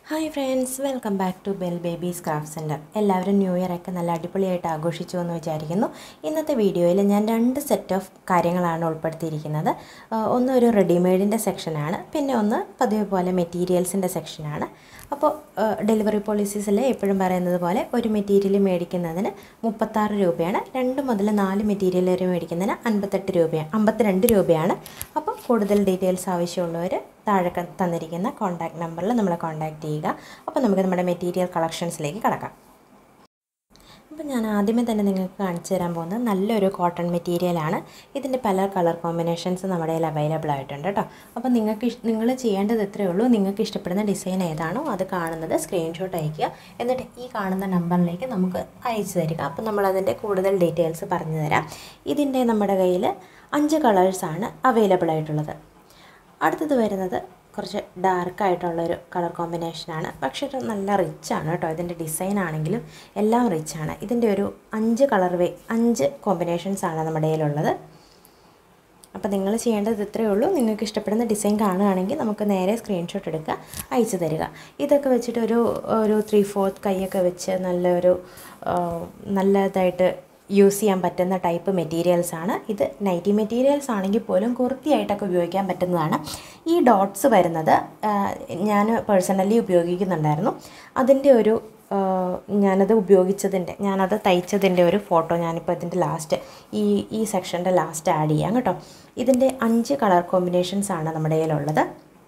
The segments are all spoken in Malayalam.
hi friends welcome back to bell babies craft centre എല്ലാവരും ന്യൂ ഇയർ ഒക്കെ നല്ല അടിപൊളിയായിട്ട് ആഘോഷിച്ചു എന്ന് വിചാരിക്കുന്നു ഇന്നത്തെ വീഡിയോയിൽ ഞാൻ രണ്ട് സെറ്റ് ഓഫ് കാര്യങ്ങളാണ് ഉൾപ്പെടുത്തിയിരിക്കുന്നത് ആ, ഒന്ന് ഒരു റെഡിമെയ്ഡിൻ്റെ സെക്ഷനാണ് പിന്നെ ഒന്ന് പതിവ് പോലെ മെറ്റീരിയൽസിൻ്റെ സെക്ഷനാണ് അപ്പോൾ ഡെലിവറി പോളിസീസിൽ എപ്പോഴും പറയുന്നത് പോലെ ഒരു മെറ്റീരിയൽ മേടിക്കുന്നതിന് മുപ്പത്താറ് രൂപയാണ് രണ്ട് മുതൽ നാല് മെറ്റീരിയൽ വരെ മേടിക്കുന്നതിന് അൻപത്തെട്ട് രൂപയാണ് അമ്പത്തിരണ്ട് രൂപയാണ് അപ്പോൾ കൂടുതൽ ഡീറ്റെയിൽസ് ആവശ്യമുള്ളവർ താഴെ ക- തന്നിരിക്കുന്ന കോൺടാക്ട് നമ്പറിൽ നമ്മളെ കോൺടാക്റ്റ് ചെയ്യുക അപ്പോൾ നമുക്ക് നമ്മുടെ മെറ്റീരിയൽ കളക്ഷൻസിലേക്ക് കടക്കാം അപ്പോൾ ഞാൻ ആദ്യമേ തന്നെ നിങ്ങൾക്ക് കാണിച്ചു തരാൻ പോകുന്നത് നല്ലൊരു കോട്ടൺ മെറ്റീരിയലാണ് ഇതിൻ്റെ പല കളർ കോമ്പിനേഷൻസ് നമ്മുടെ കയ്യിൽ അവൈലബിൾ ആയിട്ടുണ്ട് കേട്ടോ അപ്പോൾ നിങ്ങൾക്ക് നിങ്ങൾ ചെയ്യേണ്ടത് ഇത്രയേ ഉള്ളൂ നിങ്ങൾക്ക് ഇഷ്ടപ്പെടുന്ന ഡിസൈൻ ഏതാണോ അത് കാണുന്നത് സ്ക്രീൻഷോട്ട് അയയ്ക്കുക എന്നിട്ട് ഈ കാണുന്ന നമ്പറിലേക്ക് നമുക്ക് അയച്ചു തരിക അപ്പോൾ നമ്മളതിൻ്റെ കൂടുതൽ ഡീറ്റെയിൽസ് പറഞ്ഞു തരാം ഇതിൻ്റെ നമ്മുടെ കയ്യിൽ അഞ്ച് കളേഴ്സാണ് അവൈലബിൾ ആയിട്ടുള്ളത് അടുത്തത് വരുന്നത് കുറച്ച് ഡാർക്കായിട്ടുള്ളൊരു കളർ കോമ്പിനേഷനാണ് പക്ഷേ ഇത് നല്ല റിച്ചാണ് കേട്ടോ ഇതിൻ്റെ ഡിസൈൻ ആണെങ്കിലും എല്ലാം റിച്ചാണ് ഇതിൻ്റെ ഒരു അഞ്ച് കളർ വേ അഞ്ച് കോമ്പിനേഷൻസ് ആണ് നമ്മുടെ കയ്യിലുള്ളത് അപ്പോൾ നിങ്ങൾ ചെയ്യേണ്ടത് ഇത്രയേ ഉള്ളൂ നിങ്ങൾക്ക് ഇഷ്ടപ്പെടുന്ന ഡിസൈൻ കാണുകയാണെങ്കിൽ നമുക്ക് നേരെ സ്ക്രീൻഷോട്ട് എടുക്കുക അയച്ചു തരിക ഇതൊക്കെ വെച്ചിട്ട് ഒരു ഒരു ത്രീ ഫോർത്ത് കൈയൊക്കെ വെച്ച് നല്ലൊരു ആ, നല്ലതായിട്ട് യൂസ് ചെയ്യാൻ പറ്റുന്ന ടൈപ്പ് മെറ്റീരിയൽസ് ആണ് ഇത് നൈറ്റി മെറ്റീരിയൽസ് ആണെങ്കിൽ പോലും കുർത്തിയായിട്ടൊക്കെ ഉപയോഗിക്കാൻ പറ്റുന്നതാണ് ഈ ഡോട്ട്സ് വരുന്നത് ആ, ഞാൻ പേഴ്സണലി ഉപയോഗിക്കുന്നുണ്ടായിരുന്നു അതിൻ്റെ ഒരു ആ, ഞാനത് ഉപയോഗിച്ചതിൻ്റെ ഞാനത് തയ്ച്ചതിൻ്റെ ഒരു ഫോട്ടോ ഞാനിപ്പോൾ ഇതിൻ്റെ ലാസ്റ്റ് ഈ ഈ സെക്ഷൻ്റെ ലാസ്റ്റ് ആഡ് ചെയ്യാം കേട്ടോ ഇതിൻ്റെ അഞ്ച് കളർ കോമ്പിനേഷൻസ് ആണ് നമ്മുടെ കയ്യിലുള്ളത്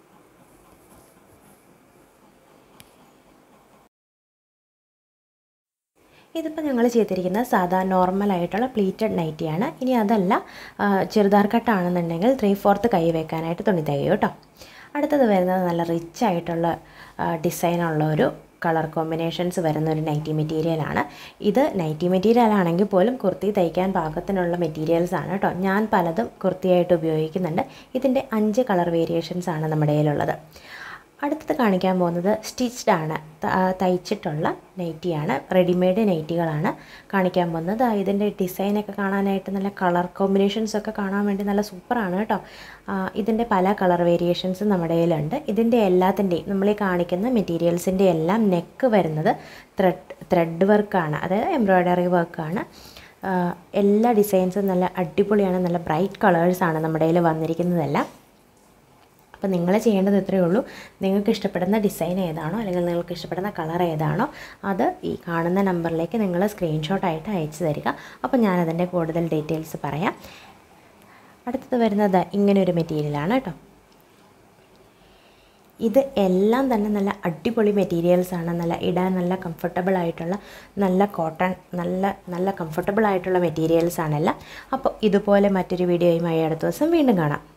ഇതിപ്പോൾ ഞങ്ങൾ ചെയ്തിരിക്കുന്നത് സാധാ നോർമൽ ആയിട്ടുള്ള പ്ലീറ്റഡ് നൈറ്റിയാണ് ഇനി അതല്ല ആ, ചുരിദാർ കട്ടാണെന്നുണ്ടെങ്കിൽ ത്രീ ഫോർത്ത് കൈ വെക്കാനായിട്ട് തുണി തികയും കേട്ടോ അടുത്തത് വരുന്നത് നല്ല റിച്ച് ആയിട്ടുള്ള ഡിസൈനുള്ള ഒരു കളർ കോമ്പിനേഷൻസ് വരുന്ന ഒരു നൈറ്റി മെറ്റീരിയലാണ് ഇത് നൈറ്റി മെറ്റീരിയൽ ആണെങ്കിൽ പോലും കുർത്തി തയ്ക്കാൻ പാകത്തിനുള്ള മെറ്റീരിയൽസ് ആണ് കേട്ടോ ഞാൻ പലതും കുർത്തിയായിട്ട് ഉപയോഗിക്കുന്നുണ്ട് ഇതിൻ്റെ അഞ്ച് കളർ വേരിയേഷൻസ് ആണ് നമ്മുടെ കയ്യിലുള്ളത് അടുത്തത് കാണിക്കാൻ പോകുന്നത് സ്റ്റിച്ച്ഡ് ആണ് ത- ആ, തയ്ച്ചിട്ടുള്ള നൈറ്റിയാണ് റെഡിമെയ്ഡ് നൈറ്റികളാണ് കാണിക്കാൻ പോകുന്നത് ആ, ഇതിൻ്റെ ഡിസൈനൊക്കെ കാണാനായിട്ട് നല്ല കളർ കോമ്പിനേഷൻസ് ഒക്കെ കാണാൻ വേണ്ടി നല്ല സൂപ്പറാണ് കേട്ടോ ആ, ഇതിൻ്റെ പല കളർ വേരിയേഷൻസും നമ്മുടെ കയ്യിലുണ്ട് ഇതിൻ്റെ എല്ലാത്തിൻ്റെയും നമ്മൾ ഈ കാണിക്കുന്ന മെറ്റീരിയൽസിൻ്റെ എല്ലാം നെക്ക് വരുന്നത് ത്രെഡ് ത്രെഡ് വർക്കാണ് അതായത് എംബ്രോയ്ഡറി വർക്കാണ് എല്ലാ ഡിസൈൻസും നല്ല അടിപൊളിയാണ് നല്ല ബ്രൈറ്റ് കളേഴ്സാണ് നമ്മുടെ കയ്യിൽ വന്നിരിക്കുന്നതെല്ലാം അപ്പോൾ നിങ്ങൾ ചെയ്യേണ്ടത് ഇത്രയേ ഉള്ളൂ നിങ്ങൾക്ക് ഇഷ്ടപ്പെടുന്ന ഡിസൈൻ ഏതാണോ അല്ലെങ്കിൽ നിങ്ങൾക്ക് ഇഷ്ടപ്പെടുന്ന കളർ ഏതാണോ അത് ഈ കാണുന്ന നമ്പറിലേക്ക് നിങ്ങൾ സ്ക്രീൻഷോട്ടായിട്ട് അയച്ചു തരിക അപ്പോൾ ഞാനതിൻ്റെ കൂടുതൽ ഡീറ്റെയിൽസ് പറയാം അടുത്തത് വരുന്നത് ഇങ്ങനെ ഒരു മെറ്റീരിയലാണ് കേട്ടോ ഇത് എല്ലാം തന്നെ നല്ല അടിപൊളി മെറ്റീരിയൽസ് ആണ് നല്ല ഇടാൻ നല്ല കംഫർട്ടബിൾ ആയിട്ടുള്ള നല്ല കോട്ടൺ നല്ല നല്ല കംഫർട്ടബിൾ ആയിട്ടുള്ള മെറ്റീരിയൽസ് ആണെല്ലാം അപ്പോൾ ഇതുപോലെ മറ്റൊരു വീഡിയോയുമായി അടുത്ത ദിവസം വീണ്ടും കാണാം